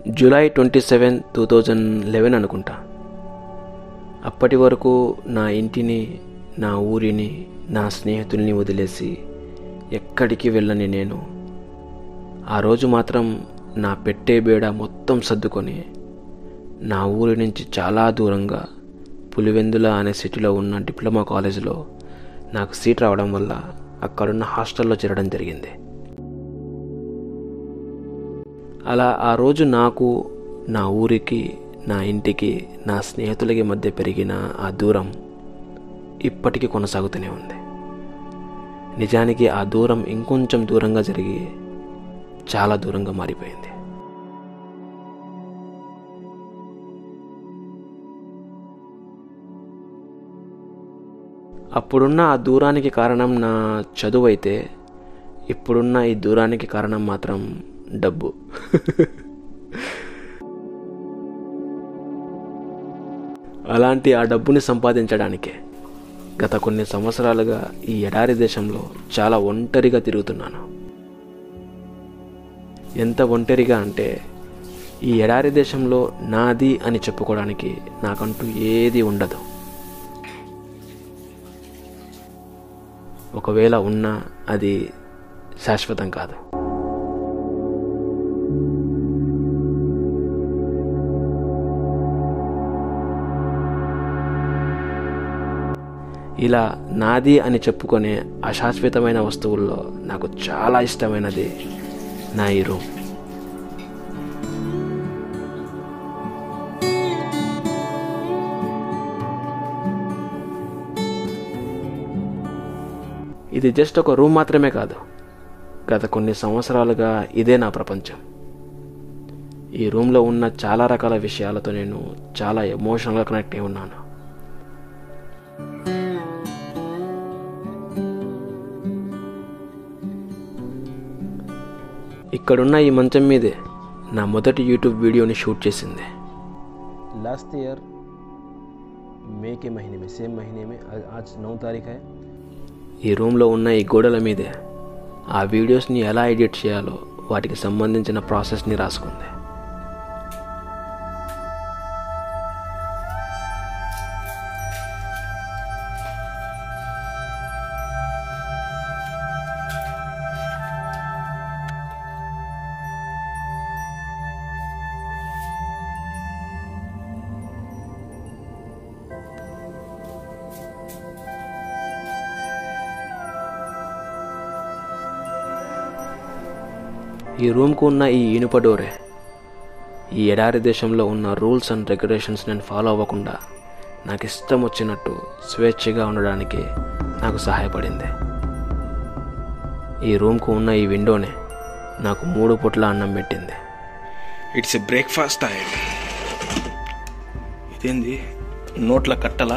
July twenty seven two thousand eleven అనుకుంటా అప్పటి వరకు నా ఇంటిని నా ఊరిని నా స్నేహితుల్ని వదిలేసి ఎక్కడికి వెళ్ళని నేను ఆ రోజు మాత్రం నా పెట్టే బేడ మొత్తం సర్దుకొని నా ఊరి నుంచి చాలా దూరంగా పులివెందుల అనే సిటీలో ఉన్న డిప్లొమా కాలేజీలో నాకు సీట్ రావడం వల్ల అక్కడున్న హాస్టల్లో చేరడం జరిగింది అలా ఆ రోజు నాకు నా ఊరికి నా ఇంటికి నా స్నేహితులకి మధ్య పెరిగిన ఆ దూరం ఇప్పటికీ కొనసాగుతూనే ఉంది నిజానికి ఆ దూరం ఇంకొంచెం దూరంగా జరిగి చాలా దూరంగా మారిపోయింది అప్పుడున్న ఆ దూరానికి కారణం నా చదువు అయితే ఇప్పుడున్న ఈ దూరానికి కారణం మాత్రం డబ్బు అలాంటి ఆ డబ్బుని సంపాదించడానికే గత కొన్ని సంవత్సరాలుగా ఈ ఎడారి దేశంలో చాలా ఒంటరిగా తిరుగుతున్నాను ఎంత ఒంటరిగా అంటే ఈ ఎడారి దేశంలో నాది అని చెప్పుకోవడానికి నాకంటూ ఏది ఉండదు ఒకవేళ ఉన్నా అది శాశ్వతం కాదు ఇలా నాది అని చెప్పుకునే అశాశ్వతమైన వస్తువుల్లో నాకు చాలా ఇష్టమైనది నా ఈ రూమ్ ఇది జస్ట్ ఒక రూమ్ మాత్రమే కాదు గత కొన్ని సంవత్సరాలుగా ఇదే నా ప్రపంచం ఈ రూమ్లో ఉన్న చాలా రకాల విషయాలతో నేను చాలా ఎమోషనల్గా కనెక్ట్ అయి ఉన్నాను ఇక్కడున్న ఈ మంచం మీదే నా మొదటి యూట్యూబ్ వీడియోని షూట్ చేసింది लास्ट ईयर మే के महीने में సేమ్ महीने में आज आज नौ तारीख है ఈ రూమ్లో ఉన్న ఈ గోడల మీదే ఆ వీడియోస్ని ఎలా ఎడిట్ చేయాలో వాటికి సంబంధించిన ప్రాసెస్ని రాసుకుంది ఈ రూమ్కు ఉన్న ఈ ఇనుప డోరే ఈ ఎడారి దేశంలో ఉన్న రూల్స్ అండ్ రెగ్యులేషన్స్ నేను ఫాలో అవ్వకుండా నాకు ఇష్టం వచ్చినట్టు స్వేచ్ఛగా ఉండడానికి నాకు సహాయపడింది ఈ రూమ్కు ఉన్న ఈ విండోనే నాకు మూడు పుట్ల అన్నం పెట్టింది ఇట్స్ ఎ బ్రేక్ఫాస్ట్ టైం ఇదేంది నోట్ల కట్టలా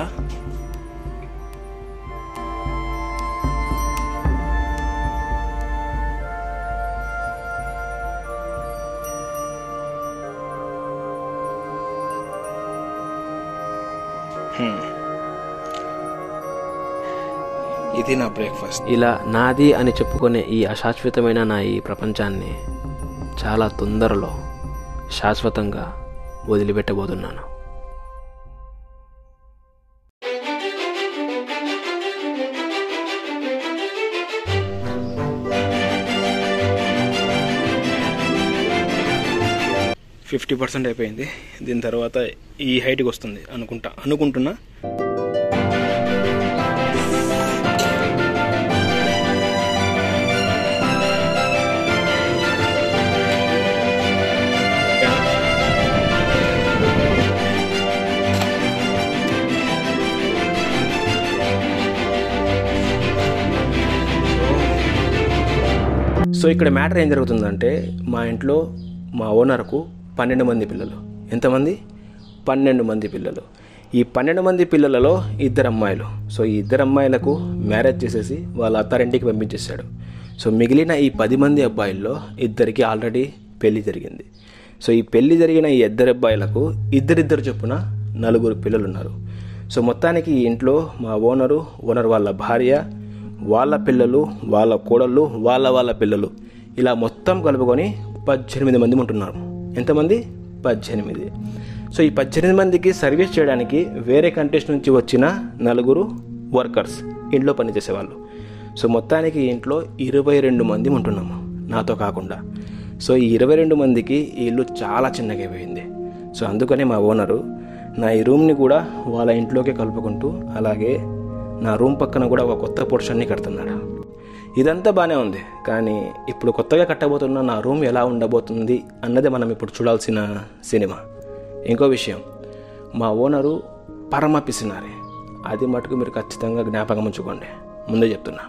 Hmm. ఇది నా బ్రేక్ఫాస్ట్ ఇలా నాది అని చెప్పుకునే ఈ అశాశ్వతమైన నా ఈ ప్రపంచాన్ని చాలా తొందరలో శాశ్వతంగా వదిలిపెట్టబోతున్నాను ఫిఫ్టీ పర్సెంట్ అయిపోయింది దీని తర్వాత ఈ హైట్కి వస్తుంది అనుకుంటా అనుకుంటున్నా సో ఇక్కడ మ్యాటర్ ఏం జరుగుతుందంటే మా ఇంట్లో మా ఓనర్కు పన్నెండు మంది పిల్లలు ఎంతమంది పన్నెండు మంది పిల్లలు ఈ పన్నెండు మంది పిల్లలలో ఇద్దరు అమ్మాయిలు సో ఈ ఇద్దరు అమ్మాయిలకు మ్యారేజ్ చేసేసి వాళ్ళ అత్తారింటికి పంపించేశాడు సో మిగిలిన ఈ పది మంది అబ్బాయిల్లో ఇద్దరికి ఆల్రెడీ పెళ్లి జరిగింది సో ఈ పెళ్లి జరిగిన ఈ ఇద్దరు అబ్బాయిలకు ఇద్దరిద్దరు చొప్పున నలుగురు పిల్లలు ఉన్నారు సో మొత్తానికి ఈ ఇంట్లో మా ఓనరు ఓనర్ వాళ్ళ భార్య వాళ్ళ పిల్లలు వాళ్ళ కోడళ్ళు వాళ్ళ వాళ్ళ పిల్లలు ఇలా మొత్తం కలుపుకొని పద్దెనిమిది మంది ఉంటున్నారు ఎంతమంది పద్దెనిమిది సో ఈ పద్దెనిమిది మందికి సర్వీస్ చేయడానికి వేరే కంట్రీస్ నుంచి వచ్చిన నలుగురు వర్కర్స్ ఇంట్లో పనిచేసేవాళ్ళు సో మొత్తానికి ఈ ఇంట్లో ఇరవై రెండు మంది ఉంటున్నాము నాతో కాకుండా సో ఈ ఇరవై రెండు మందికి ఈ ఇల్లు చాలా చిన్నగా అయిపోయింది సో అందుకని మా ఓనరు నా ఈ రూమ్ని కూడా వాళ్ళ ఇంట్లోకి కలుపుకుంటూ అలాగే నా రూమ్ పక్కన కూడా ఒక కొత్త పోర్షన్ని కడుతున్నాడు ఇదంతా బాగానే ఉంది కానీ ఇప్పుడు కొత్తగా కట్టబోతున్న నా రూమ్ ఎలా ఉండబోతుంది అన్నది మనం ఇప్పుడు చూడాల్సిన సినిమా ఇంకో విషయం మా ఓనరు పరమ పిసినారి అది మటుకు మీరు ఖచ్చితంగా జ్ఞాపకం ఉంచుకోండి ముందే చెప్తున్నా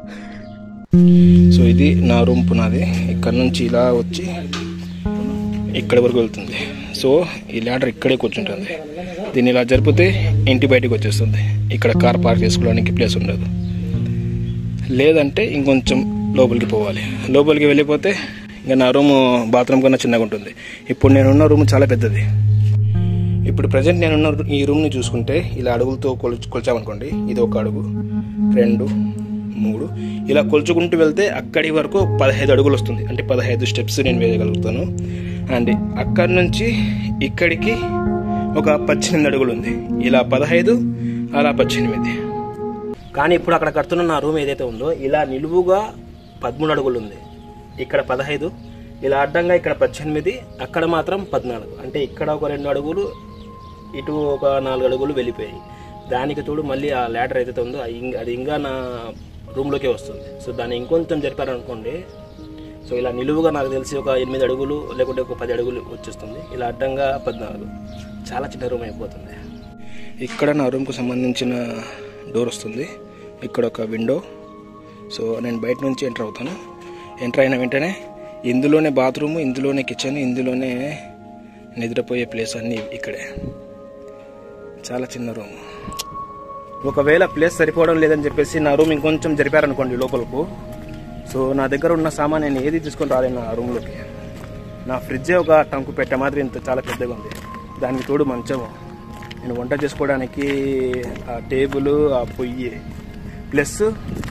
సో ఇది నా రూమ్ పునాది ఇక్కడ నుంచి ఇలా వచ్చి ఇక్కడి వరకు వెళ్తుంది సో ఈ ల్యాడర్ ఇక్కడే కూర్చుంటుంది దీన్ని ఇలా జరిపితే ఇంటి బయటకు వచ్చేస్తుంది ఇక్కడ కార్ పార్క్ చేసుకోవడానికి ప్లేస్ ఉండదు లేదంటే ఇంకొంచెం లోపలికి పోవాలి లోపలికి వెళ్ళిపోతే ఇంకా నా రూమ్ బాత్రూమ్ కన్నా చిన్నగా ఉంటుంది ఇప్పుడు నేనున్న రూమ్ చాలా పెద్దది ఇప్పుడు ప్రజెంట్ నేనున్న ఈ రూమ్ని చూసుకుంటే ఇలా అడుగులతో కొల్ కొల్చామనుకోండి ఇది ఒక అడుగు రెండు మూడు ఇలా కొలుచుకుంటూ వెళ్తే అక్కడి వరకు పదహైదు అడుగులు వస్తుంది అంటే పదహైదు స్టెప్స్ నేను వేయగలుగుతాను అండ్ అక్కడి నుంచి ఇక్కడికి ఒక పద్దెనిమిది అడుగులు ఉంది ఇలా పదహైదు అలా పద్దెనిమిది కానీ ఇప్పుడు అక్కడ కడుతున్న నా రూమ్ ఏదైతే ఉందో ఇలా నిలువుగా పదమూడు అడుగులు ఉంది ఇక్కడ పదహైదు ఇలా అడ్డంగా ఇక్కడ పద్దెనిమిది అక్కడ మాత్రం పద్నాలుగు అంటే ఇక్కడ ఒక రెండు అడుగులు ఇటు ఒక నాలుగు అడుగులు వెళ్ళిపోయాయి దానికి తోడు మళ్ళీ ఆ ల్యాడర్ ఏదైతే ఉందో అది ఇంక- అది ఇంకా నా రూమ్లోకే వస్తుంది సో దాన్ని ఇంకొంచెం జరిపారనుకోండి సో ఇలా నిలువుగా నాకు తెలిసి ఒక ఎనిమిది అడుగులు లేకుంటే ఒక పది అడుగులు వచ్చేస్తుంది ఇలా అడ్డంగా పద్నాలుగు చాలా చిన్న రూమ్ అయిపోతుంది ఇక్కడ నా రూమ్కు సంబంధించిన డోర్ వస్తుంది ఇక్కడ ఒక విండో సో నేను బయట నుంచి ఎంటర్ అవుతాను ఎంటర్ అయిన వెంటనే ఇందులోనే బాత్రూమ్ ఇందులోనే కిచెన్ ఇందులోనే నిద్రపోయే ప్లేస్ అన్నీ ఇక్కడే చాలా చిన్న రూమ్ ఒకవేళ ప్లేస్ సరిపోవడం లేదని చెప్పేసి నా రూమ్ ఇంకొంచెం జరిపారనుకోండి లోపలకు సో నా దగ్గర ఉన్న సామాన్ నేను ఏది తీసుకొని రాలేను నా రూమ్లోకి నా ఫ్రిడ్జే ఒక టంకు పెట్టే మాదిరి ఇంత చాలా పెద్దగా ఉంది దానికి తోడు మంచము నేను వంట చేసుకోవడానికి ఆ టేబుల్ ఆ పొయ్యి ప్లస్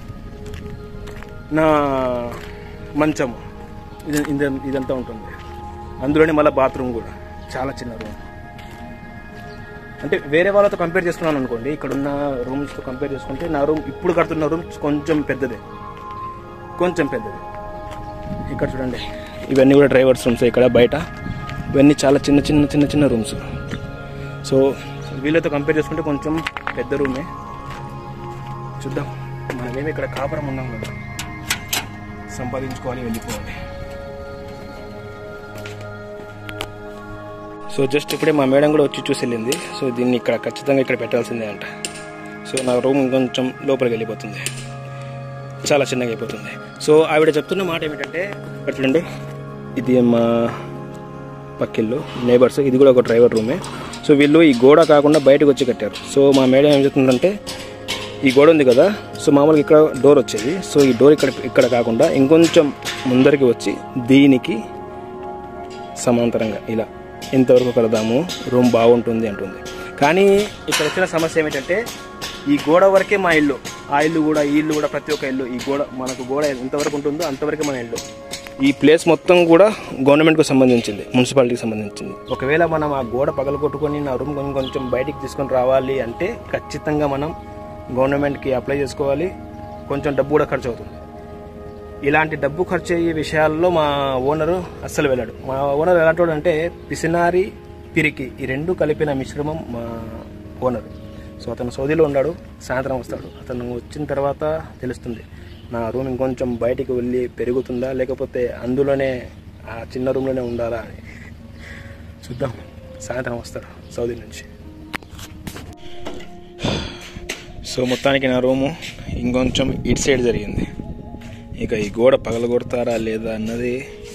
నా మంచము ఇది ఇది- ఇదంతా ఉంటుంది అందులోనే మళ్ళీ బాత్రూమ్ కూడా చాలా చిన్న రూమ్ అంటే వేరే వాళ్ళతో కంపేర్ చేసుకున్నాను అనుకోండి ఇక్కడ ఉన్న రూమ్స్తో కంపేర్ చేసుకుంటే నా రూమ్ ఇప్పుడు కడుతున్న రూమ్ కొంచెం పెద్దదే కొంచెం పెద్దది ఇక్కడ చూడండి ఇవన్నీ కూడా డ్రైవర్స్ రూమ్స్ ఇక్కడ బయట ఇవన్నీ చాలా చిన్న చిన్న చిన్న చిన్న రూమ్స్ సో వీళ్ళతో కంపేర్ చేసుకుంటే కొంచెం పెద్ద రూమే చూద్దాం మనమేమి ఇక్కడ కాపురం ఉన్నాం కదా సంపాదించుకోవాలి వెళ్ళిపోవాలి సో జస్ట్ ఇప్పుడే మా మేడం కూడా వచ్చి చూసి వెళ్ళింది సో దీన్ని ఇక్కడ ఖచ్చితంగా ఇక్కడ పెట్టాల్సిందే అంట సో నా రూమ్ కొంచెం లోపలికి వెళ్ళిపోతుంది చాలా చిన్నగా అయిపోతుంది సో ఆవిడ చెప్తున్న మాట ఏమిటంటే ఇక్కడ చూడండి ఇది మా పక్కిల్లు నేబర్స్ ఇది కూడా ఒక డ్రైవర్ రూమే సో వీళ్ళు ఈ గోడ కాకుండా బయటకు వచ్చి కట్టారు సో మా మేడం ఏం చెప్తుందంటే ఈ గోడ ఉంది కదా సో మామూలుగా ఇక్కడ డోర్ వచ్చేది సో ఈ డోర్ ఇక్కడ ఇక్కడ కాకుండా ఇంకొంచెం ముందరికి వచ్చి దీనికి సమాంతరంగా ఇలా ఇంతవరకు కడదాము రూమ్ బాగుంటుంది అంటుంది కానీ ఇక్కడ వచ్చిన సమస్య ఏమిటంటే ఈ గోడ వరకే మా ఇల్లు ఆ ఇల్లు కూడా ఈ ఇల్లు కూడా ప్రతి ఒక్క ఇల్లు ఈ గోడ మనకు గోడ ఎంతవరకు ఉంటుందో అంతవరకే మన ఇల్లు ఈ ప్లేస్ మొత్తం కూడా గవర్నమెంట్కు సంబంధించింది మున్సిపాలిటీకి సంబంధించింది ఒకవేళ మనం ఆ గోడ పగలగొట్టుకొని నా రూమ్ కొంచెం కొంచెం బయటికి తీసుకొని రావాలి అంటే ఖచ్చితంగా మనం గవర్నమెంట్కి అప్లై చేసుకోవాలి కొంచెం డబ్బు కూడా ఖర్చు అవుతుంది ఇలాంటి డబ్బు ఖర్చు అయ్యే విషయాల్లో మా ఓనరు అస్సలు వెళ్ళాడు మా ఓనర్ ఎలాంటి అంటే పిసినారి పిరికి ఈ రెండు కలిపిన మిశ్రమం మా ఓనర్ సో అతను సౌదీలో ఉన్నాడు సాయంత్రం వస్తాడు అతను వచ్చిన తర్వాత తెలుస్తుంది నా రూమ్ ఇంకొంచెం బయటికి వెళ్ళి పెరుగుతుందా లేకపోతే అందులోనే ఆ చిన్న రూమ్లోనే ఉండాలా అని చూద్దాం సాయంత్రం వస్తాడు సౌదీ నుంచి సో మొత్తానికి నా రూము ఇంకొంచెం ఇటు సైడ్ జరిగింది ఇక ఈ గోడ పగలగొడతారా లేదా అన్నది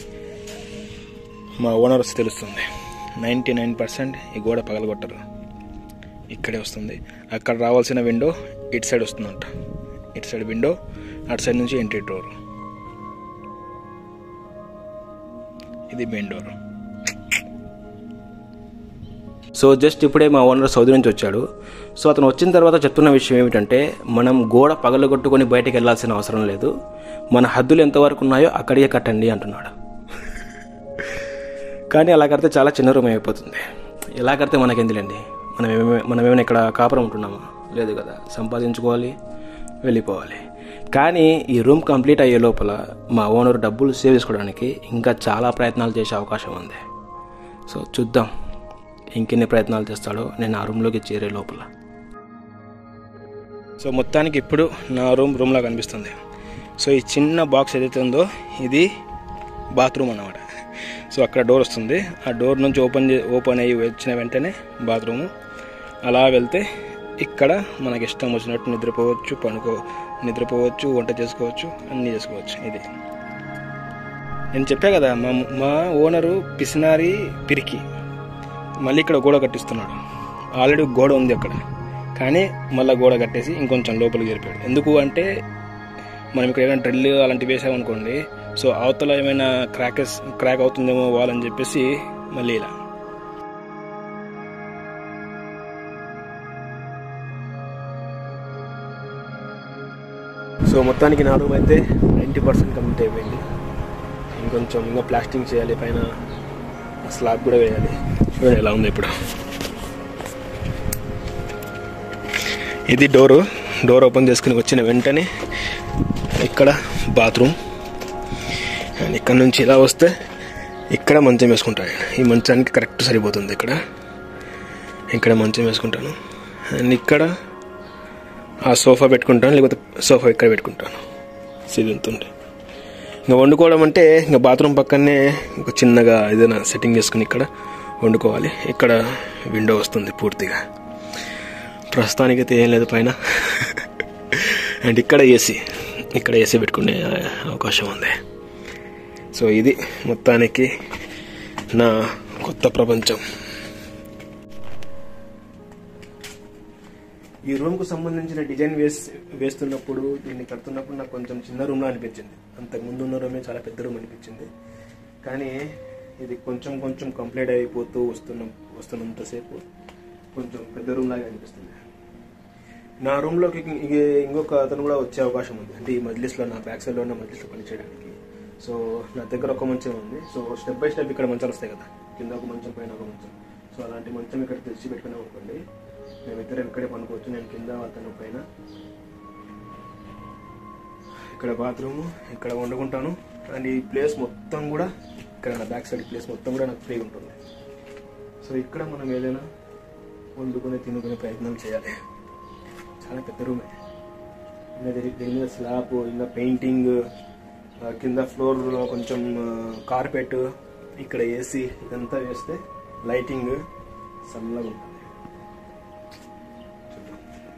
మా ఓనర్స్ తెలుస్తుంది నైంటీ నైన్ పర్సెంట్ ఈ గోడ పగలగొట్టరు ఇక్కడే వస్తుంది అక్కడ రావాల్సిన విండో ఇటు సైడ్ వస్తుందంట ఇటు సైడ్ విండో అటు సైడ్ నుంచి ఎంట్రీ డోర్ ఇది మెయిన్ డోర్ సో జస్ట్ ఇప్పుడే మా ఓనర్ సౌదీ నుంచి వచ్చాడు సో అతను వచ్చిన తర్వాత చెప్తున్న విషయం ఏమిటంటే మనం గోడ పగలగొట్టుకొని బయటికి వెళ్ళాల్సిన అవసరం లేదు మన హద్దులు ఎంతవరకు ఉన్నాయో అక్కడికే కట్టండి అంటున్నాడు కానీ అలా కడితే చాలా చిన్న రూమ్ అయిపోతుంది ఎలా కడితే మనకెందులేండి మనం ఏమే మనం ఏమైనా ఇక్కడ కాపురం ఉంటున్నామా లేదు కదా సంపాదించుకోవాలి వెళ్ళిపోవాలి కానీ ఈ రూమ్ కంప్లీట్ అయ్యే లోపల మా ఓనర్ డబ్బులు సేవ్ చేసుకోవడానికి ఇంకా చాలా ప్రయత్నాలు చేసే అవకాశం ఉంది సో చూద్దాం ఇంకెన్ని ప్రయత్నాలు చేస్తాడో నేను ఆ రూమ్లోకి చేరే లోపల సో మొత్తానికి ఇప్పుడు నా రూమ్ రూమ్లా కనిపిస్తుంది సో ఈ చిన్న బాక్స్ ఏదైతే ఉందో ఇది బాత్రూమ్ అన్నమాట సో అక్కడ డోర్ వస్తుంది ఆ డోర్ నుంచి ఓపెన్ చే ఓపెన్ అయ్యి వచ్చిన వెంటనే బాత్రూము అలా వెళ్తే ఇక్కడ మనకి ఇష్టం వచ్చినట్టు నిద్రపోవచ్చు పనుకో నిద్రపోవచ్చు వంట చేసుకోవచ్చు అన్నీ చేసుకోవచ్చు ఇది నేను చెప్పా కదా మా మా ఓనరు పిసినారి పిరికి మళ్ళీ ఇక్కడ గోడ కట్టిస్తున్నాడు ఆల్రెడీ గోడ ఉంది అక్కడ కానీ మళ్ళీ గోడ కట్టేసి ఇంకొంచెం లోపలికి జరిపాడు ఎందుకు అంటే మనం ఇక్కడ ఏమైనా డ్రిల్ అలాంటివి వేసామనుకోండి సో అవతల ఏమైనా క్రాకెస్ క్రాక్ అవుతుందేమో వాళ్ళని చెప్పేసి మళ్ళీ ఇలా సో మొత్తానికి నా రూమ్ అయితే నైంటీ పర్సెంట్ కంప్లీట్ అయిపోయింది ఇంకొంచెం ఇంకా ప్లాస్టింగ్ చేయాలి పైన స్లాబ్ కూడా వేయాలి చూడండి ఎలా ఉంది ఇప్పుడు ఇది డోరు డోర్ ఓపెన్ చేసుకుని వచ్చిన వెంటనే ఇక్కడ బాత్రూమ్ అండ్ ఇక్కడ నుంచి ఇలా వస్తే ఇక్కడ మంచం వేసుకుంటాను ఈ మంచానికి కరెక్ట్ సరిపోతుంది ఇక్కడ ఇక్కడ మంచం వేసుకుంటాను అండ్ ఇక్కడ ఆ సోఫా పెట్టుకుంటాను లేకపోతే సోఫా ఇక్కడ పెట్టుకుంటాను సిగుంటుంది ఇంకా వండుకోవడం అంటే ఇంకా బాత్రూమ్ పక్కనే ఒక చిన్నగా ఏదైనా సెట్టింగ్ చేసుకుని ఇక్కడ వండుకోవాలి ఇక్కడ విండో వస్తుంది పూర్తిగా ప్రస్తుతానికైతే ఏం లేదు పైన అండ్ ఇక్కడ ఏసీ ఇక్కడ ఏసీ పెట్టుకునే అవకాశం ఉంది సో ఇది మొత్తానికి నా కొత్త ప్రపంచం ఈ రూమ్కు సంబంధించిన డిజైన్ వేస్ వేస్తున్నప్పుడు దీన్ని కడుతున్నప్పుడు నాకు కొంచెం చిన్న రూమ్లో అనిపించింది అంతకు ముందు ఉన్న రూమే చాలా పెద్ద రూమ్ అనిపించింది కానీ ఇది కొంచెం కొంచెం కంప్లీట్ అయిపోతూ వస్తున్న వస్తున్నంతసేపు కొంచెం పెద్ద రూమ్ లాగా అనిపిస్తుంది నా రూమ్లోకి ఇంకొక అతను కూడా వచ్చే అవకాశం ఉంది అంటే ఈ మజ్లిస్లో నా బ్యాక్ సైడ్లో ఉన్న మజ్లిస్లో పనిచేయడానికి సో నా దగ్గర ఒక మంచం ఉంది సో స్టెప్ బై స్టెప్ ఇక్కడ మంచాలు వస్తాయి కదా కింద ఒక మంచం పైన ఒక మంచం సో అలాంటి మంచం ఇక్కడ తెచ్చి పెట్టుకున్నాం అనుకోండి మేమిద్దరం ఇక్కడే పనుకోవచ్చు నేను కింద అతను పైన ఇక్కడ బాత్రూమ్ ఇక్కడ వండుకుంటాను అండ్ ఈ ప్లేస్ మొత్తం కూడా ఇక్కడ నా బ్యాక్ సైడ్ ప్లేస్ మొత్తం కూడా నాకు ఫ్రీగా ఉంటుంది సో ఇక్కడ మనం ఏదైనా వండుకొని తినుకునే ప్రయత్నం చేయాలి చాలా పెద్ద రూమే ఇంకా దీని దీని మీద స్లాబ్ ఇంకా పెయింటింగ్ కింద ఫ్లోర్లో కొంచెం కార్పెట్ ఇక్కడ ఏసీ ఇదంతా వేస్తే లైటింగ్ చల్లగా ఉంటుంది చూద్దాం.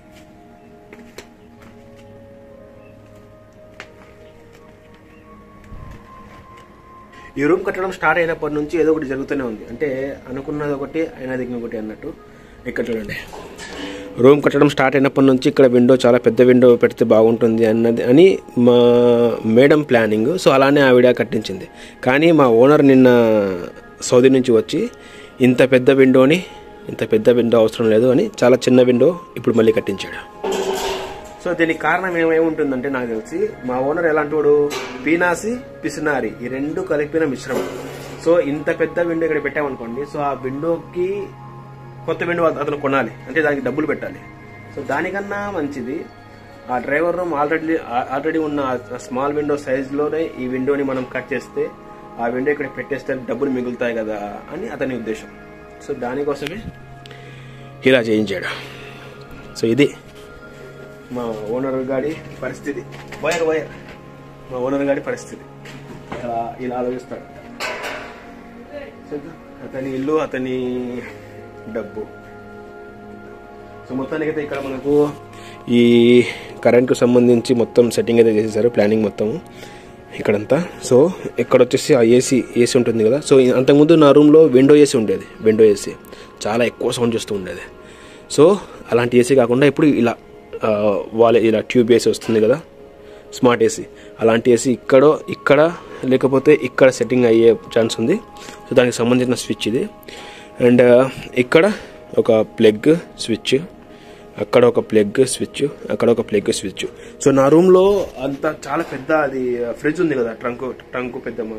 ఈ రూమ్ కట్టడం స్టార్ట్ అయినప్పటి నుంచి ఏదో ఒకటి జరుగుతూనే ఉంది అంటే అనుకున్నది ఒకటి అయినది ఇంకొకటి అన్నట్టు ఇక్కడ చూడండి రూమ్ కట్టడం స్టార్ట్ అయినప్పటి నుంచి ఇక్కడ విండో చాలా పెద్ద విండో పెడితే బాగుంటుంది అన్నది అని మా మేడం ప్లానింగ్ సో అలానే ఆవిడ కట్టించింది కానీ మా ఓనర్ నిన్న సౌదీ నుంచి వచ్చి ఇంత పెద్ద విండోని ఇంత పెద్ద విండో అవసరం లేదు అని చాలా చిన్న విండో ఇప్పుడు మళ్ళీ కట్టించాడు సో దీనికి కారణం ఏమేముంటుందంటే నాకు తెలిసి మా ఓనర్ ఎలాంటి వాడు పీనాసి పిసినారి ఈ రెండు కలిపిన మిశ్రమం సో ఇంత పెద్ద విండో ఇక్కడ పెట్టామనుకోండి సో ఆ విండోకి కొత్త విండో అతను కొనాలి అంటే దానికి డబ్బులు పెట్టాలి సో దానికన్నా మంచిది ఆ డ్రైవర్ రూమ్ ఆల్రెడీ ఆల్రెడీ ఉన్న ఆ స్మాల్ విండో సైజులోనే ఈ విండోని మనం కట్ చేస్తే ఆ విండో ఇక్కడ పెట్టేస్తే డబ్బులు మిగులుతాయి కదా అని అతని ఉద్దేశం సో దానికోసమే ఇలా చేయించాడు సో ఇది మా ఓనర్ గాడి పరిస్థితి వైర్ వైర్ మా ఓనర్ గాడి పరిస్థితి ఇలా ఇలా ఆలోచిస్తాడు చూద్దాం. అతని ఇల్లు అతని డబ్బు సో మొత్తానికైతే ఇక్కడ మనకు ఈ కరెంట్కు సంబంధించి మొత్తం సెట్టింగ్ అయితే చేసేసారు ప్లానింగ్ మొత్తం ఇక్కడంతా సో ఇక్కడ వచ్చేసి ఆ ఏసీ ఏసీ ఉంటుంది కదా సో అంతకుముందు నా రూమ్లో విండో ఏసీ ఉండేది విండో ఏసీ చాలా ఎక్కువ సౌండ్ చేస్తూ ఉండేది సో అలాంటి ఏసీ కాకుండా ఇప్పుడు ఇలా ఆ, వాళ్ళ ఇలా ట్యూబ్ ఏసీ వస్తుంది కదా స్మార్ట్ ఏసీ అలాంటి ఏసీ ఇక్కడ ఇక్కడ లేకపోతే ఇక్కడ సెట్టింగ్ అయ్యే ఛాన్స్ ఉంది సో దానికి సంబంధించిన స్విచ్ ఇది అండ్ ఇక్కడ ఒక ప్లగ్ స్విచ్ అక్కడ ఒక ప్లగ్ స్విచ్ అక్కడ ఒక ప్లగ్ స్విచ్ సో నా రూమ్లో అంత చాలా పెద్ద అది ఫ్రిడ్జ్ ఉంది కదా ట్రంక్ ట్రంక్ పెద్ద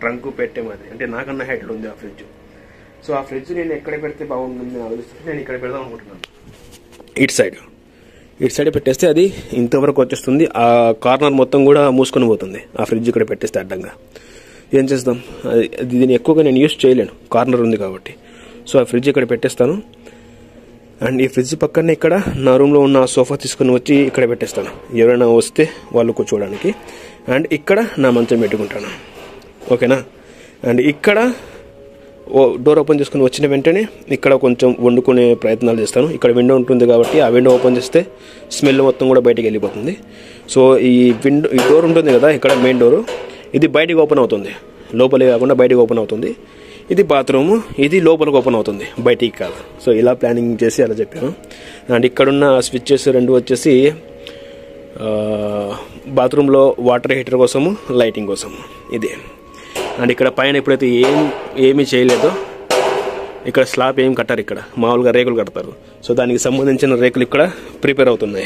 ట్రంక్ పెట్టే మాది అంటే నాకన్నా హైట్లో ఉంది ఆ ఫ్రిడ్జ్ సో ఆ ఫ్రిడ్జ్ నేను ఎక్కడ పెడితే బాగుంటుంది ఆలోచిస్తే నేను ఇక్కడ పెడదాం అనుకుంటున్నాను ఇటు సైడ్ ఇటు సైడ్ పెట్టేస్తే అది ఇంతవరకు వచ్చేస్తుంది ఆ కార్నర్ మొత్తం కూడా మూసుకొని పోతుంది ఆ ఫ్రిడ్జ్ ఇక్కడ పెట్టేస్తే అడ్డంగా ఏం చేద్దాం అది అది దీన్ని ఎక్కువగా నేను యూస్ చేయలేను కార్నర్ ఉంది కాబట్టి సో ఆ ఫ్రిడ్జ్ ఇక్కడ పెట్టేస్తాను అండ్ ఈ ఫ్రిడ్జ్ పక్కనే ఇక్కడ నా రూమ్లో ఉన్న సోఫా తీసుకుని వచ్చి ఇక్కడ పెట్టేస్తాను ఎవరైనా వస్తే వాళ్ళు కూర్చోవడానికి అండ్ ఇక్కడ నా మంచం పెట్టుకుంటాను ఓకేనా అండ్ ఇక్కడ ఓ డోర్ ఓపెన్ చేసుకుని వచ్చిన వెంటనే ఇక్కడ కొంచెం వండుకునే ప్రయత్నాలు చేస్తాను ఇక్కడ విండో ఉంటుంది కాబట్టి ఆ విండో ఓపెన్ చేస్తే స్మెల్ మొత్తం కూడా బయటికి వెళ్ళిపోతుంది సో ఈ విండో ఈ డోర్ ఉంటుంది కదా ఇక్కడ మెయిన్ డోరు ఇది బయటికి ఓపెన్ అవుతుంది లోపలే కాకుండా బయటికి ఓపెన్ అవుతుంది ఇది బాత్రూమ్ ఇది లోపలికి ఓపెన్ అవుతుంది బయటికి కాదు సో ఇలా ప్లానింగ్ చేసి అలా చెప్పాను అండ్ ఇక్కడున్న స్విచ్చెస్ రెండు వచ్చేసి ఆ, బాత్రూంలో వాటర్ హీటర్ కోసము లైటింగ్ కోసము ఇది అండ్ ఇక్కడ పైన ఎప్పుడైతే ఏం ఏమీ చేయలేదో ఇక్కడ స్లాబ్ ఏం కట్టారు ఇక్కడ మామూలుగా రేకులు కడతారు సో దానికి సంబంధించిన రేకులు ఇక్కడ ప్రిపేర్ అవుతున్నాయి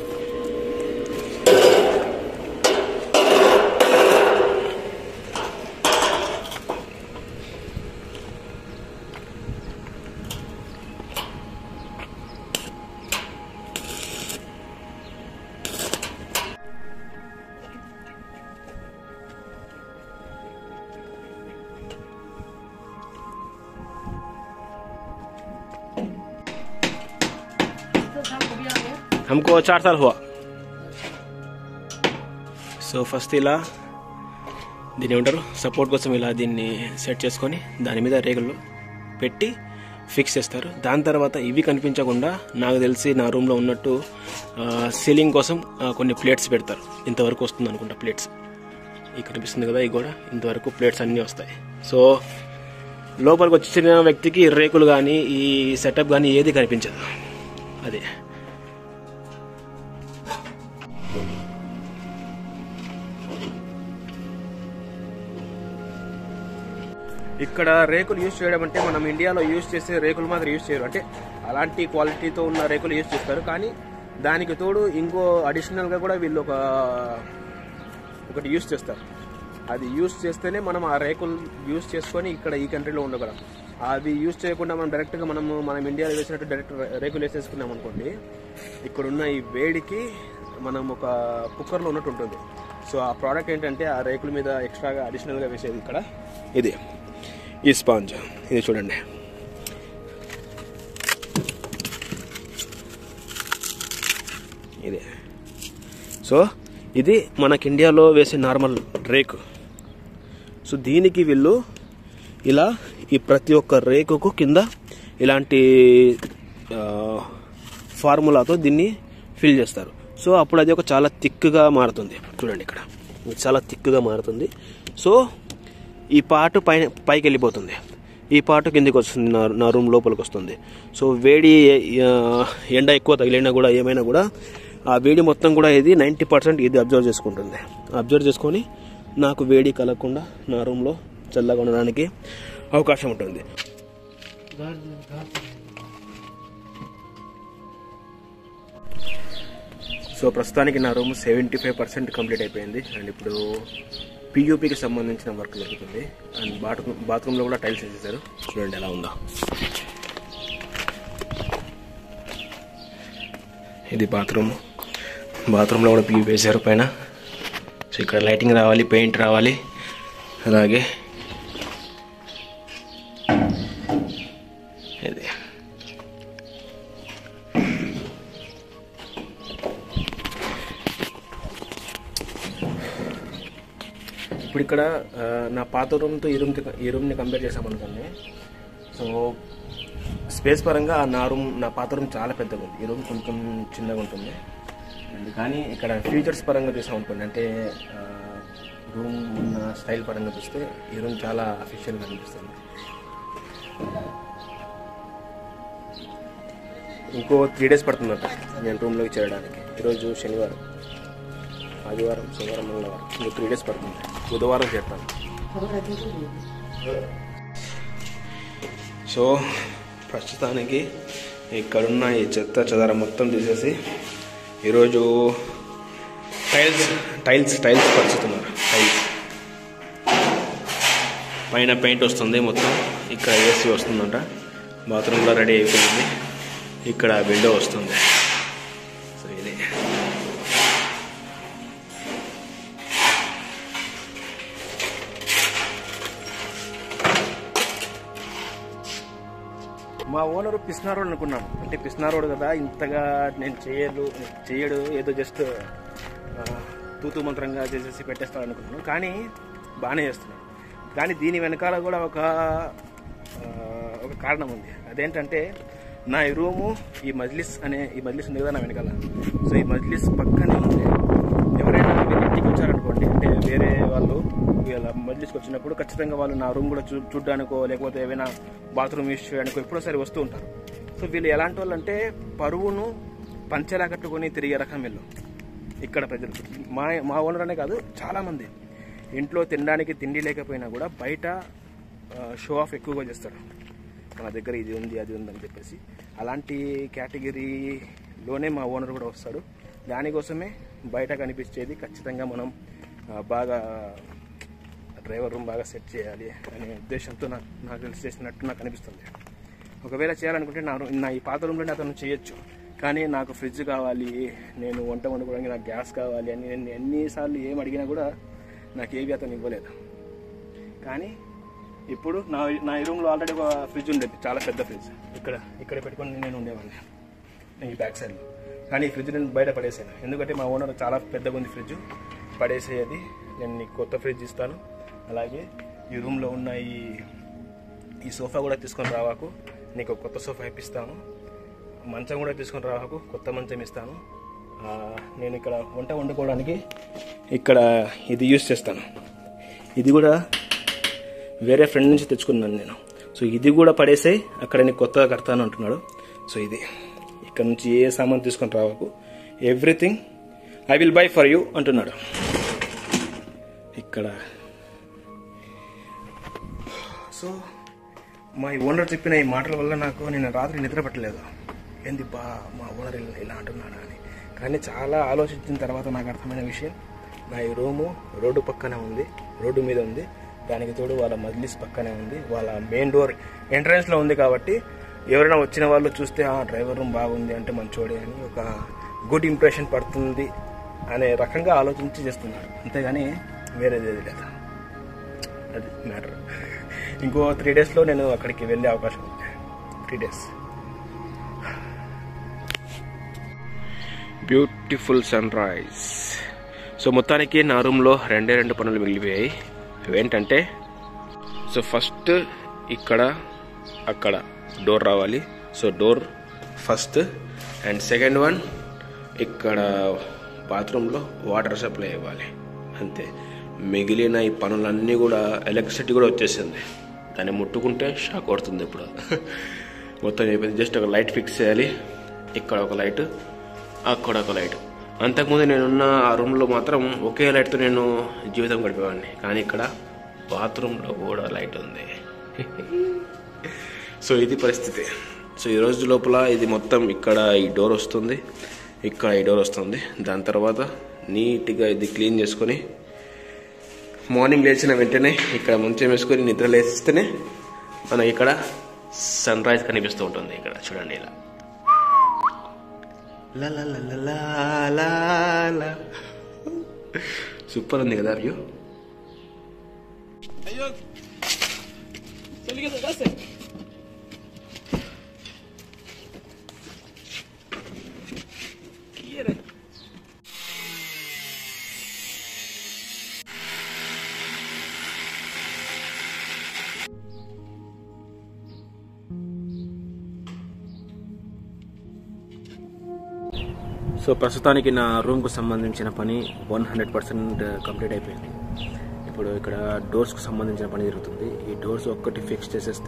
हमको चार साल हुआ సో ఫస్ట్ ఇలా దీన్ని ఏమంటారు సపోర్ట్ కోసం ఇలా దీన్ని సెట్ చేసుకొని దాని మీద రేగులు పెట్టి ఫిక్స్ చేస్తారు దాని తర్వాత ఇవి కనిపించకుండా నాకు తెలిసి నా రూమ్లో ఉన్నట్టు సీలింగ్ కోసం ఆ, కొన్ని ప్లేట్స్ పెడతారు ఇంతవరకు వస్తుంది అనుకుంటా ప్లేట్స్ ఇక్కడ కనిపిస్తుంది కదా ఈ కూడా ఇంతవరకు ప్లేట్స్ అన్నీ వస్తాయి సో లోపలికి వచ్చిన వ్యక్తికి రేకులు కానీ ఈ సెటప్ కానీ ఏది కనిపించదు అదే ఇక్కడ రేకులు యూజ్ చేయడం అంటే మనం ఇండియాలో యూజ్ చేసే రేకులు మాత్రం యూజ్ చేయరు అంటే అలాంటి క్వాలిటీతో ఉన్న రేకులు యూజ్ చేస్తారు కానీ దానికి తోడు ఇంకో అడిషనల్గా కూడా వీళ్ళు ఒక ఒకటి యూజ్ చేస్తారు అది యూజ్ చేస్తేనే మనం ఆ రేకులు యూజ్ చేసుకొని ఇక్కడ ఈ కంట్రీలో ఉండగలం అది యూజ్ చేయకుండా మనం డైరెక్ట్గా మనము మనం ఇండియాలో వేసినట్టు డైరెక్ట్ రేకులు వేసేసుకున్నాం అనుకోండి ఇక్కడున్న ఈ వేడికి మనం ఒక కుక్కర్లో ఉన్నట్టు ఉంటుంది సో ఆ ప్రోడక్ట్ ఏంటంటే ఆ రేకుల మీద ఎక్స్ట్రాగా అడిషనల్గా వేసేది ఇక్కడ ఇది ఈ స్పాంజ్ ఇది చూడండి ఇది సో ఇది మనకి ఇండియాలో వేసే నార్మల్ రేకు సో దీనికి వీళ్ళు ఇలా ఈ ప్రతి ఒక్క రేకుకు కింద ఇలాంటి ఆ, ఫార్ములాతో దీన్ని ఫిల్ చేస్తారు సో అప్పుడు అది ఒక చాలా థిక్గా మారుతుంది చూడండి ఇక్కడ ఇది చాలా థిక్గా మారుతుంది సో ఈ పార్ట్ పై పైకి వెళ్ళిపోతుంది ఈ పార్ట్ కిందికి వస్తుంది నా నా రూమ్ లోపలికి వస్తుంది సో వేడి ఆ, ఎండ ఎక్కువ తగిలినా కూడా ఏమైనా కూడా ఆ వేడి మొత్తం కూడా ఇది నైంటీ పర్సెంట్ ఇది అబ్జర్వ్ చేసుకుంటుంది అబ్జర్వ్ చేసుకొని నాకు వేడి కలగకుండా నా రూమ్లో చల్లగా ఉండడానికి అవకాశం ఉంటుంది సో ప్రస్తుతానికి నా room seventy five percent complete అయిపోయింది అండ్ ఇప్పుడు పియూపీకి సంబంధించిన వర్క్ జరుగుతుంది అండ్ బాత్రూమ్ బాత్రూంలో కూడా టైల్స్ వేసేసారు చూడండి ఎలా ఉందో ఇది బాత్రూమ్ బాత్రూంలో కూడా పియూ వేసారు పైన సో ఇక్కడ లైటింగ్ రావాలి పెయింట్ రావాలి అలాగే ఇది ఇప్పుడు ఇక్కడ ఆ, నా పాత రూమ్తో ఈ రూమ్కి ఈ రూమ్ని కంపేర్ చేసామనుకోండి సో స్పేస్ పరంగా నా రూమ్ నా పాత రూమ్ చాలా పెద్దగా ఉంది ఈ రూమ్ కొంచెం చిన్నగా ఉంటుంది అండ్ కానీ ఇక్కడ ఫీచర్స్ పరంగా చూసామనుకోండి అంటే ఆ, రూమ్ ఉన్న స్టైల్ పరంగా చూస్తే ఈ రూమ్ చాలా అఫిషియల్గా అనిపిస్తుంది ఇంకో త్రీ డేస్ పడుతుందంట నేను రూమ్లోకి చేరడానికి ఈరోజు శనివారం ఆదివారం సోమవారం మంగళవారం ఇంకో త్రీ డేస్ పడుతుంది బుధవారం చేస్తాను సో ప్రస్తుతానికి ఇక్కడున్న ఈ చెత్త చెదారం మొత్తం తీసేసి ఈరోజు టైల్స్ టైల్స్ టైల్స్ పరుచుతున్నారు టైల్స్ పైన పెయింట్ వస్తుంది మొత్తం ఇక్కడ ఏసీ వస్తుందంట బాత్రూంలో రెడీ అయిపోయింది ఇక్కడ విండో వస్తుంది సో ఇది మా ఓనరు పిస్నారోడ్ అనుకున్నాం అంటే పిస్నారోడ్ కదా ఇంతగా నేను చేయలు చేయడు ఏదో జస్ట్ తూతు మంత్రంగా చేసేసి పెట్టేస్తాడు అనుకున్నాను కానీ బాగానే చేస్తున్నాడు కానీ దీని వెనకాల కూడా ఒక ఆ, ఒక కారణం ఉంది అదేంటంటే నా ఈ రూము ఈ మజ్లిస్ అనే ఈ మజ్లిస్ ఉంది కదా నా వెనకాల సో ఈ మజ్లిస్ పక్కనే ఉంది ఎవరైనా వీళ్ళ ఇంటికి వచ్చారనుకోండి అంటే వేరే వాళ్ళు వీళ్ళ మజ్లిస్కి వచ్చినప్పుడు ఖచ్చితంగా వాళ్ళు నా రూమ్ కూడా చూ చూడ్డానికో లేకపోతే ఏమైనా బాత్రూమ్ యూస్ చేయడానికో ఎప్పుడోసారి వస్తూ ఉంటారు సో వీళ్ళు ఎలాంటి వాళ్ళు అంటే పరువును పంచెలా కట్టుకొని తిరిగే రకం వీళ్ళు ఇక్కడ ప్రజలు మా మా ఓనర్ అనే కాదు చాలామంది ఇంట్లో తినడానికి తిండి లేకపోయినా కూడా బయట షో ఆఫ్ ఎక్కువగా చేస్తారు మన దగ్గర ఇది ఉంది అది ఉంది అని చెప్పేసి అలాంటి కేటగిరీలోనే మా ఓనర్ కూడా వస్తాడు దానికోసమే బయట కనిపించేది ఖచ్చితంగా మనం ఆ, బాగా డ్రైవర్ రూమ్ బాగా సెట్ చేయాలి అనే ఉద్దేశంతో నాకు నాకు తెలిసి చేసినట్టు నాకు అనిపిస్తుంది ఒకవేళ చేయాలనుకుంటే నా రూ- నా ఈ పాత రూమ్లోనే అతను చేయొచ్చు కానీ నాకు ఫ్రిడ్జ్ కావాలి నేను వంట వండుకోవడానికి నాకు గ్యాస్ కావాలి అని నేను ఎన్నిసార్లు ఏం అడిగినా కూడా నాకు ఏవి అతను ఇవ్వలేదు కానీ ఇప్పుడు నా నా ఈ రూమ్లో ఆల్రెడీ ఒక ఫ్రిడ్జ్ ఉండేది చాలా పెద్ద ఫ్రిడ్జ్ ఇక్కడ ఇక్కడ పెట్టుకొని నేను ఉండేవాడిని ఈ బ్యాక్ సైడ్లో కానీ ఈ ఫ్రిడ్జ్ నేను బయట పడేసాను ఎందుకంటే మా ఓనర్ చాలా పెద్దగా ఉంది ఫ్రిడ్జ్ పడేసేది నేను నీకు కొత్త ఫ్రిడ్జ్ ఇస్తాను అలాగే ఈ రూమ్లో ఉన్న ఈ ఈ సోఫా కూడా తీసుకొని రావాకు నీకు ఒక కొత్త సోఫా ఇప్పిస్తాను మంచం కూడా తీసుకొని రావాకు కొత్త మంచం ఇస్తాను ఆ, నేను ఇక్కడ వంట వండుకోవడానికి ఇక్కడ ఇది యూస్ చేస్తాను ఇది కూడా వేరే ఫ్రెండ్ నుంచి తెచ్చుకున్నాను నేను సో ఇది కూడా పడేసే అక్కడ నీకు కొత్తగా కడతాను అంటున్నాడు సో ఇది ఇక్కడ నుంచి ఏ సామాన్ తీసుకొని రావకు everything I will buy for you అంటున్నాడు ఇక్కడ సో మా ఈ ఓనర్ చెప్పిన ఈ మాటల వల్ల నాకు నేను రాత్రి నిద్ర పట్టలేదు ఏంది బా మా ఓనర్ ఇలా- ఇలా అంటున్నాడా అని కానీ చాలా ఆలోచించిన తర్వాత నాకు అర్థమైన విషయం నా ఈ రూము రోడ్డు పక్కనే ఉంది రోడ్డు మీద ఉంది దానికి తోడు వాళ్ళ మజ్లిస్ పక్కనే ఉంది వాళ్ళ మెయిన్ డోర్ ఎంట్రన్స్లో ఉంది కాబట్టి ఎవరైనా వచ్చిన వాళ్ళు చూస్తే ఆ డ్రైవర్ రూమ్ బాగుంది అంటే మంచోడే అని ఒక గుడ్ ఇంప్రెషన్ పడుతుంది అనే రకంగా ఆలోచించి చేస్తున్నారు అంతేగాని వేరేది ఏది లేదు అది మ్యాటర్ ఇంకో త్రీ డేస్లో నేను అక్కడికి వెళ్ళే అవకాశం ఉంది three days beautiful sunrise so మొత్తానికి నా రూమ్లో రెండే రెండు పనులు మిగిలిపోయాయి అవేంటంటే సో ఫస్ట్ ఇక్కడ అక్కడ డోర్ రావాలి so door first and second one ఇక్కడ బాత్రూంలో వాటర్ సప్లై ఇవ్వాలి అంతే మిగిలిన ఈ పనులన్నీ కూడా ఎలక్ట్రిసిటీ కూడా వచ్చేసింది దాన్ని ముట్టుకుంటే షాక్ కొడుతుంది ఇప్పుడు మొత్తం అయిపోయింది జస్ట్ ఒక లైట్ ఫిక్స్ చేయాలి ఇక్కడ ఒక లైట్ అక్కడ ఒక లైట్ అంతకుముందు నేనున్న ఆ రూమ్లో మాత్రం ఒకే లైట్తో నేను జీవితం గడిపేవాడిని కానీ ఇక్కడ బాత్రూంలో కూడా లైట్ ఉంది సో ఇది పరిస్థితి సో ఈ రోజు లోపల ఇది మొత్తం ఇక్కడ ఈ డోర్ వస్తుంది ఇక్కడ ఈ డోర్ వస్తుంది దాని తర్వాత నీట్గా ఇది క్లీన్ చేసుకొని మార్నింగ్ లేచిన వెంటనే ఇక్కడ మంచం వేసుకొని నిద్ర లేస్తేనే మనకి ఇక్కడ సన్ రైజ్ కనిపిస్తూ ఉంటుంది ఇక్కడ చూడండి ఇలా లా లా లా లా లా లా లా. సూపర్ ఉంది కదా వ్యూ సో ప్రస్తుతానికి నా రూమ్కు సంబంధించిన పని వన్ హండ్రెడ్ పర్సెంట్ కంప్లీట్ అయిపోయింది ఇప్పుడు ఇక్కడ డోర్స్కు సంబంధించిన పని జరుగుతుంది ఈ డోర్స్ ఒక్కటి ఫిక్స్ చేసేస్తే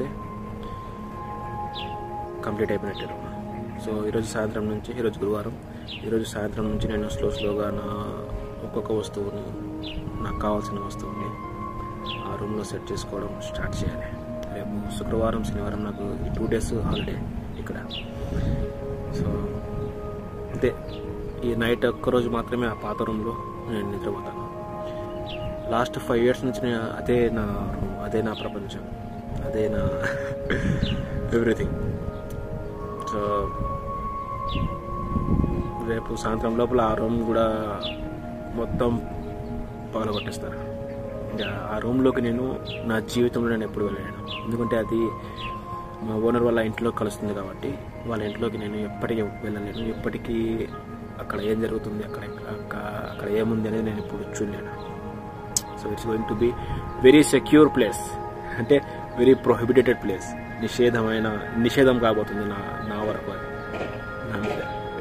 కంప్లీట్ అయిపోయినట్టే రూమ్ సో ఈరోజు సాయంత్రం నుంచి ఈరోజు గురువారం ఈరోజు సాయంత్రం నుంచి నేను స్లో స్లోగా నా ఒక్కొక్క వస్తువుని నాకు కావాల్సిన వస్తువుని ఆ రూమ్లో సెట్ చేసుకోవడం స్టార్ట్ చేయాలి రేపు శుక్రవారం శనివారం నాకు ఈ టూ డేస్ హాలిడే ఇక్కడ సో అంతే ఈ నైట్ ఒక్కరోజు మాత్రమే ఆ పాత రూమ్లో నేను నిద్రపోతాను లాస్ట్ ఫైవ్ ఇయర్స్ నుంచి నేను అదే నా room, అదే నా ప్రపంచం అదే నా ఎవ్రీథింగ్ సో రేపు సాయంత్రం లోపల ఆ రూమ్ కూడా మొత్తం పగలగొట్టేస్తారు ఇంకా ఆ రూమ్లోకి నేను నా జీవితంలో నేను ఎప్పుడు వెళ్ళాను ఎందుకంటే అది మా ఓనర్ వాళ్ళ ఇంట్లో కలుస్తుంది కాబట్టి వాళ్ళ ఇంట్లోకి నేను ఎప్పటికీ వెళ్ళలేను ఎప్పటికీ అక్కడ ఏం జరుగుతుంది అక్కడ అక్క- అక్కడ ఏముంది అనేది నేను ఇప్పుడు చూడలేను so it's going to be very secure place అంటే వెరీ ప్రొహిబిటెడ్ ప్లేస్ నిషేధమైన నిషేధం కాబోతుంది నా నా వరకు అది నా మీద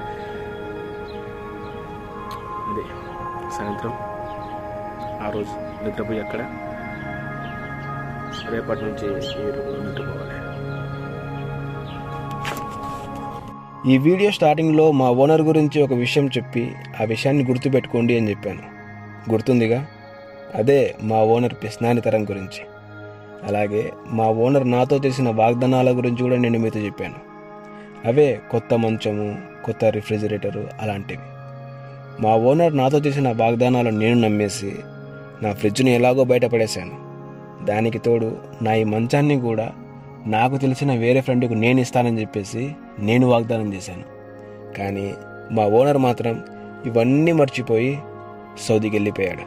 అదే సాయంత్రం ఆ రోజు నిద్రపోయి అక్కడ రేపటి నుంచి ఈ రూమ్లో నిద్రపోవాలి ఈ వీడియో స్టార్టింగ్లో మా ఓనర్ గురించి ఒక విషయం చెప్పి ఆ విషయాన్ని గుర్తుపెట్టుకోండి అని చెప్పాను గుర్తుందిగా అదే మా ఓనర్ పిస్నానితరం గురించి అలాగే మా ఓనర్ నాతో చేసిన వాగ్దానాల గురించి కూడా నేను మీతో చెప్పాను అవే కొత్త మంచము కొత్త రిఫ్రిజిరేటరు అలాంటివి మా ఓనర్ నాతో చేసిన వాగ్దానాలు నేను నమ్మేసి నా ఫ్రిడ్జ్ని ఎలాగో బయటపడేశాను దానికి తోడు నా ఈ మంచాన్ని కూడా నాకు తెలిసిన వేరే ఫ్రెండ్కు నేను ఇస్తానని చెప్పేసి నేను వాగ్దానం చేశాను కానీ మా ఓనర్ మాత్రం ఇవన్నీ మర్చిపోయి సౌదీకి వెళ్ళిపోయాడు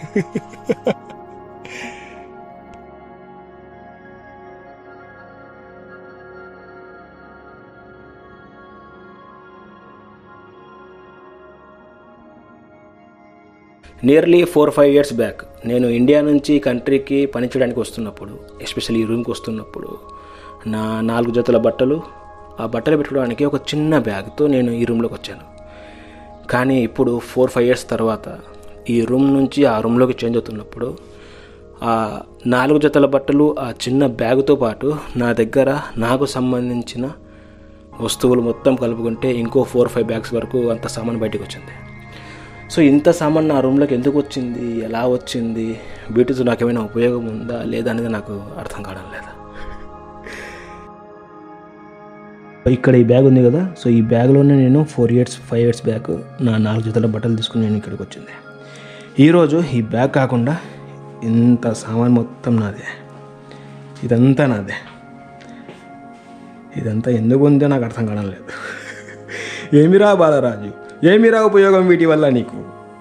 nearly four five years back నేను ఇండియా నుంచి కంట్రీకి పనిచేయడానికి వస్తున్నప్పుడు ఎస్పెషల్లీ ఈ రూమ్కి వస్తున్నప్పుడు నా నాలుగు జతల బట్టలు ఆ బట్టలు పెట్టుకోవడానికి ఒక చిన్న బ్యాగ్తో నేను ఈ రూమ్లోకి వచ్చాను కానీ ఇప్పుడు ఫోర్ ఫైవ్ ఇయర్స్ తర్వాత ఈ రూమ్ నుంచి ఆ రూమ్లోకి చేంజ్ అవుతున్నప్పుడు ఆ నాలుగు జతల బట్టలు ఆ చిన్న బ్యాగుతో పాటు నా దగ్గర నాకు సంబంధించిన వస్తువులు మొత్తం కలుపుకుంటే ఇంకో ఫోర్ ఫైవ్ బ్యాగ్స్ వరకు అంత సామాన్ బయటకు వచ్చింది సో ఇంత సామాన్ నా రూమ్లోకి ఎందుకు వచ్చింది ఎలా వచ్చింది వీటితో నాకు ఏమైనా ఉపయోగం ఉందా లేదా అనేది నాకు అర్థం కావడం లేదు ఇక్కడ ఈ బ్యాగ్ ఉంది కదా సో ఈ బ్యాగ్లోనే నేను four years five years back నా నాలుగు జతల బట్టలు తీసుకుని నేను ఇక్కడికి వచ్చింది ఈరోజు ఈ బ్యాగ్ కాకుండా ఇంత సామాన్ మొత్తం నాదే ఇదంతా నాదే ఇదంతా ఎందుకు ఉందో నాకు అర్థం కావడం లేదు ఏమిరా బాలరాజు ఏమిరా ఉపయోగం వీటి వల్ల నీకు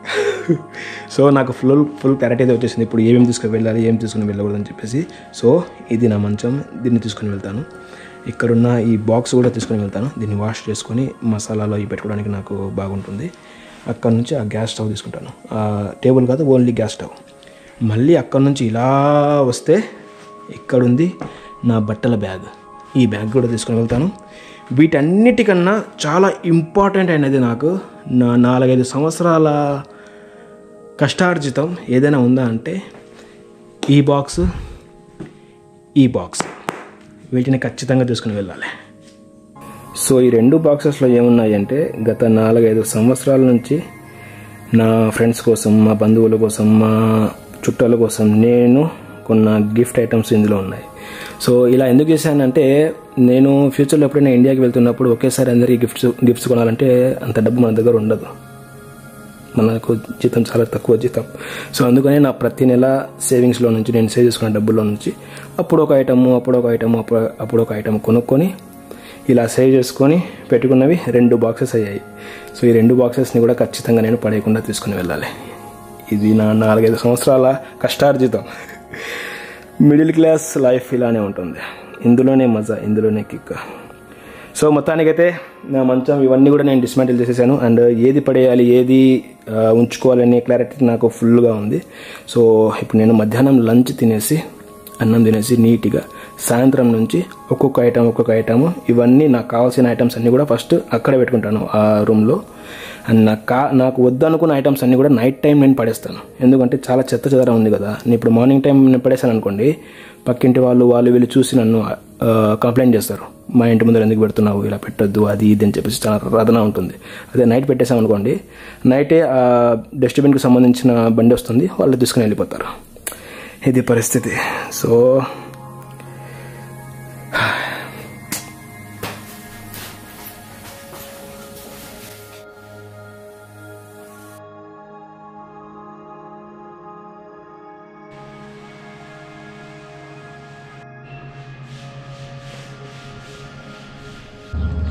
సో నాకు ఫుల్ ఫుల్ క్లారిటీ అయితే వచ్చేసింది ఇప్పుడు ఏమేమి తీసుకుని వెళ్ళాలి ఏం తీసుకుని వెళ్ళకూడదని చెప్పేసి సో ఇది నా మంచం దీన్ని తీసుకుని వెళ్తాను ఇక్కడున్న ఈ బాక్స్ కూడా తీసుకుని వెళ్తాను దీన్ని వాష్ చేసుకొని మసాలాలో ఇవి పెట్టుకోవడానికి నాకు బాగుంటుంది అక్కడ నుంచి ఆ గ్యాస్ స్టవ్ తీసుకుంటాను ఆ టేబుల్ కాదు ఓన్లీ గ్యాస్ స్టవ్ మళ్ళీ అక్కడ నుంచి ఇలా వస్తే ఇక్కడుంది నా బట్టల బ్యాగ్ ఈ బ్యాగ్ కూడా తీసుకుని వెళ్తాను వీటన్నిటికన్నా చాలా ఇంపార్టెంట్ అయినది నాకు నా నాలుగైదు సంవత్సరాల కష్టార్జితం ఏదైనా ఉందా అంటే ఈ బాక్స్ ఈ బాక్స్ వీటిని ఖచ్చితంగా తీసుకుని వెళ్ళాలి సో ఈ రెండు బాక్సెస్లో ఏమున్నాయంటే గత నాలుగైదు సంవత్సరాల నుంచి నా ఫ్రెండ్స్ కోసం మా బంధువుల కోసం మా చుట్టాల కోసం నేను కొన్న గిఫ్ట్ ఐటమ్స్ ఇందులో ఉన్నాయి సో ఇలా ఎందుకు చేశానంటే నేను ఫ్యూచర్లో ఎప్పుడైనా ఇండియాకి వెళ్తున్నప్పుడు ఒకేసారి అందరికీ గిఫ్ట్స్ గిఫ్ట్స్ కొనాలంటే అంత డబ్బు మన దగ్గర ఉండదు మనకు జీతం చాలా తక్కువ జీతం సో అందుకని నా ప్రతి నెల సేవింగ్స్లో నుంచి నేను సేవ్ చేసుకున్న డబ్బుల్లో నుంచి అప్పుడు ఒక ఐటమ్ అప్పుడు ఒక ఐటమ్ అప్పుడు అప్పుడు ఒక ఐటమ్ కొనుక్కొని ఇలా సేవ్ చేసుకొని పెట్టుకున్నవి రెండు బాక్సెస్ అయ్యాయి సో ఈ రెండు బాక్సెస్ని కూడా ఖచ్చితంగా నేను పడేయకుండా తీసుకుని వెళ్ళాలి ఇది నా నాలుగైదు సంవత్సరాల కష్టార్జితం మిడిల్ క్లాస్ లైఫ్ ఇలానే ఉంటుంది ఇందులోనే మజా ఇందులోనే కిక్ సో మొత్తానికైతే నా మంచం ఇవన్నీ కూడా నేను డిస్మాంటిల్ చేసేసాను అండ్ ఏది పడేయాలి ఏది ఆ, ఉంచుకోవాలనే క్లారిటీ నాకు ఫుల్గా ఉంది సో ఇప్పుడు నేను మధ్యాహ్నం లంచ్ తినేసి అన్నం తినేసి నీట్గా సాయంత్రం నుంచి ఒక్కొక్క ఐటమ్ ఒక్కొక్క ఐటమ్ ఇవన్నీ నాకు కావాల్సిన ఐటమ్స్ అన్నీ కూడా ఫస్ట్ అక్కడే పెట్టుకుంటాను ఆ రూమ్లో అండ్ నాకు కా నాకు వద్దనుకున్న ఐటమ్స్ అన్నీ కూడా నైట్ టైం నేను పడేస్తాను ఎందుకంటే చాలా చెత్త చెదర ఉంది కదా నేను ఇప్పుడు మార్నింగ్ టైం నేను పడేసాను అనుకోండి పక్కింటి వాళ్ళు వాళ్ళు వీళ్ళు చూసి నన్ను కంప్లైంట్ చేస్తారు మా ఇంటి ముందర ఎందుకు పెడుతున్నావు ఇలా పెట్టొద్దు అది ఇది అని చెప్పేసి చాలా రదన ఉంటుంది అదే నైట్ పెట్టేసాం అనుకోండి నైటే ఆ డస్ట్బిన్కి సంబంధించిన బండి వస్తుంది వాళ్ళు తీసుకుని వెళ్ళిపోతారు ఇది పరిస్థితి సో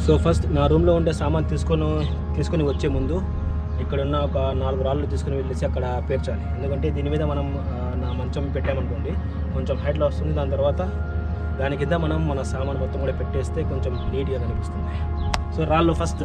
సో ఫస్ట్ నా రూమ్లో ఉండే సామాన్ తీసుకొని తీసుకొని వచ్చే ముందు ఇక్కడ ఉన్న ఒక నాలుగు రాళ్ళు తీసుకుని వెళ్ళేసి అక్కడ పేర్చాలి ఎందుకంటే దీని మీద మనం ఆ, నా మంచం పెట్టామనుకోండి కొంచెం హైట్లో వస్తుంది దాని తర్వాత దాని కింద మనం మన సామాన్ మొత్తం కూడా పెట్టేస్తే కొంచెం నీట్గా కనిపిస్తుంది సో రాళ్ళు ఫస్ట్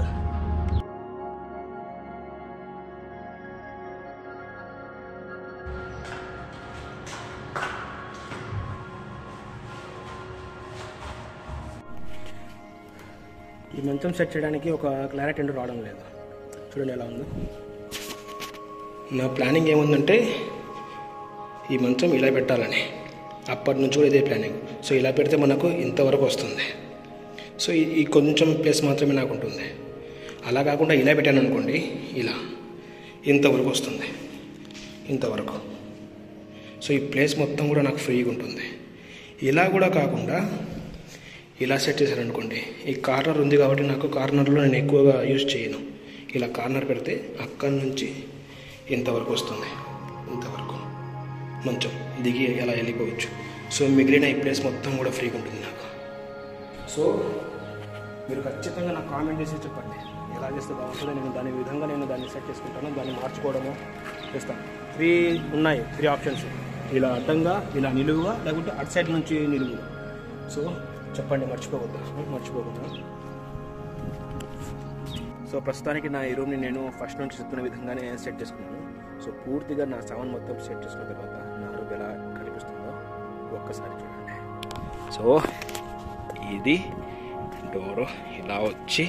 ఈ మంచం సెట్ చేయడానికి ఒక క్లారిటీ అంటూ రావడం లేదు చూడండి ఎలా ఉందో నా ప్లానింగ్ ఏముందంటే ఈ మంచం ఇలా పెట్టాలని అప్పటి నుంచి కూడా ఇదే ప్లానింగ్ సో ఇలా పెడితే మనకు ఇంతవరకు వస్తుంది సో ఈ- ఈ కొంచెం ప్లేస్ మాత్రమే నాకు ఉంటుంది అలా కాకుండా ఇలా పెట్టాను అనుకోండి ఇలా ఇంతవరకు వస్తుంది ఇంతవరకు సో ఈ ప్లేస్ మొత్తం కూడా నాకు ఫ్రీగా ఉంటుంది ఇలా కూడా కాకుండా ఇలా సెట్ చేశాను అనుకోండి ఈ కార్నర్ ఉంది కాబట్టి నాకు కార్నర్లో నేను ఎక్కువగా యూజ్ చేయను ఇలా కార్నర్ పెడితే అక్కడి నుంచి ఇంతవరకు వస్తుంది ఇంతవరకు మంచం దిగి అలా వెళ్ళిపోవచ్చు సో మిగిలిన ఈ ప్లేస్ మొత్తం కూడా ఫ్రీగా ఉంటుంది నాకు సో మీరు ఖచ్చితంగా నాకు కామెంట్ చేసి చెప్పండి ఎలా చేస్తే బాగుంటుందో నేను దాని విధంగా నేను దాన్ని సెట్ చేసుకుంటాను దాన్ని మార్చుకోవడము చేస్తాను త్రీ ఉన్నాయి త్రీ ఆప్షన్స్ ఇలా అడ్డంగా ఇలా నిలువుగా లేకుంటే అటు సైడ్ నుంచి నిలువుగా సో చెప్పండి మర్చిపోవద్దు మర్చిపోవద్దు సో ప్రస్తుతానికి నా ఈ రూమ్ని నేను ఫస్ట్ నుంచి చెప్తున్న విధంగానే సెట్ చేసుకున్నాను సో పూర్తిగా నా సామాన్ మొత్తం సెట్ చేసుకున్న తర్వాత నా రూమ్ ఎలా కనిపిస్తుందో ఒక్కసారి చూడండి సో ఇది డోరు ఇలా వచ్చి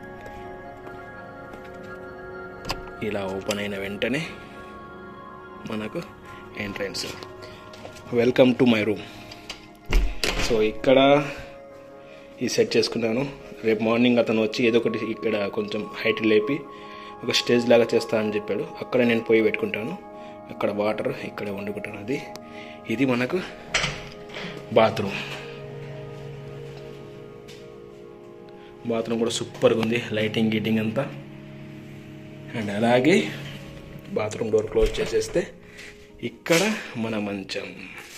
ఇలా ఓపెన్ అయిన వెంటనే మనకు entrance welcome to my room so ఇక్కడ ఈ సెట్ చేసుకున్నాను రేపు మార్నింగ్ అతను వచ్చి ఏదో ఒకటి ఇక్కడ కొంచెం హైట్ లేపి ఒక స్టేజ్ లాగా చేస్తా అని చెప్పాడు అక్కడ నేను పోయి పెట్టుకుంటాను అక్కడ వాటర్ ఇక్కడ వండుకుంటాను అది ఇది మనకు బాత్రూమ్ బాత్రూమ్ కూడా సూపర్గా ఉంది లైటింగ్ గీటింగ్ అంతా అండ్ అలాగే బాత్రూమ్ డోర్ క్లోజ్ చేసేస్తే ఇక్కడ మన మంచం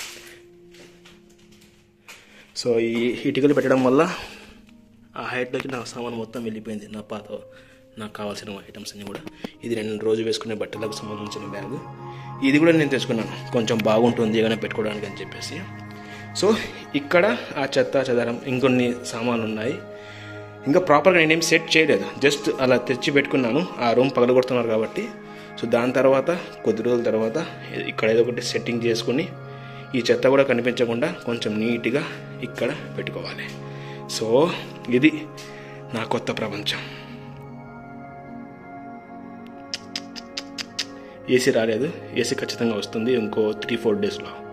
సో ఈ ఇటుకలు పెట్టడం వల్ల ఆ హైట్లోకి నా సామాన్ మొత్తం వెళ్ళిపోయింది నా పాత నాకు కావాల్సిన ఐటమ్స్ అన్నీ కూడా ఇది నేను రోజు వేసుకునే బట్టలకు సంబంధించిన బ్యాగ్ ఇది కూడా నేను తెచ్చుకున్నాను కొంచెం బాగుంటుంది ఏమైనా పెట్టుకోవడానికి అని చెప్పేసి సో ఇక్కడ ఆ చెత్త చెదారం ఇంకొన్ని సామాన్లు ఉన్నాయి ఇంకా ప్రాపర్గా నేనేం సెట్ చేయలేదు జస్ట్ అలా తెచ్చి పెట్టుకున్నాను ఆ రూమ్ పగలగొడుతున్నారు కాబట్టి సో దాని తర్వాత కొద్ది రోజుల తర్వాత ఇక్కడ ఏదో ఒకటి సెట్టింగ్ చేసుకుని ఈ చెత్త కూడా కనిపించకుండా కొంచెం నీట్గా ఇక్కడ పెట్టుకోవాలి సో ఇది నా కొత్త ప్రపంచం ఏసీ రాలేదు ఏసీ ఖచ్చితంగా వస్తుంది ఇంకో త్రీ ఫోర్ డేస్లో